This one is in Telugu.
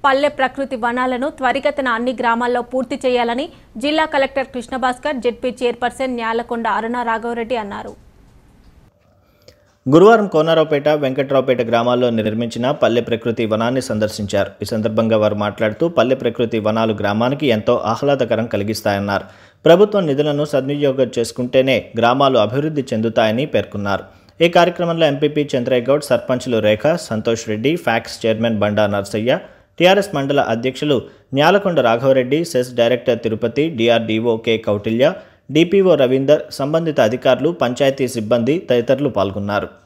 పల్లె ప్రకృతి వనాలను త్వరిగతన అన్ని గ్రామాల్లో పూర్తి చేయాలని జిల్లా collector Krishnabhaskar ZP chairperson Nyalakonda Aruna Raghavareddy అన్నారు గురువారం కోనారావుపేట వెంకట్రావుపేట గ్రామాల్లో నిర్మించిన పల్లె ప్రకృతి వనాన్ని సందర్శించారు ఈ సందర్భంగా వారు మాట్లాడుతూ పల్లె ప్రకృతి వనాలు గ్రామానికి ఎంతో ఆహ్లాదకరం కలిగిస్తాయన్నారు ప్రభుత్వం నిధులను సద్వినియోగం చేసుకుంటేనే గ్రామాలు అభివృద్ధి చెందుతాయని పేర్కొన్నారు ఈ కార్యక్రమంలో ఎంపీపీ చంద్రయ్య గౌడ్ సర్పంచ్లు Rekha Santosh Reddy PACS chairman Banda Narsaiah TRS మండల అధ్యక్షులు Nyalakonda Raghavareddy CESS director Tirupati DRDO K Kautilya DPO Ravinder సంబంధిత అధికారులు పంచాయతీ సిబ్బంది తదితరులు పాల్గొన్నారు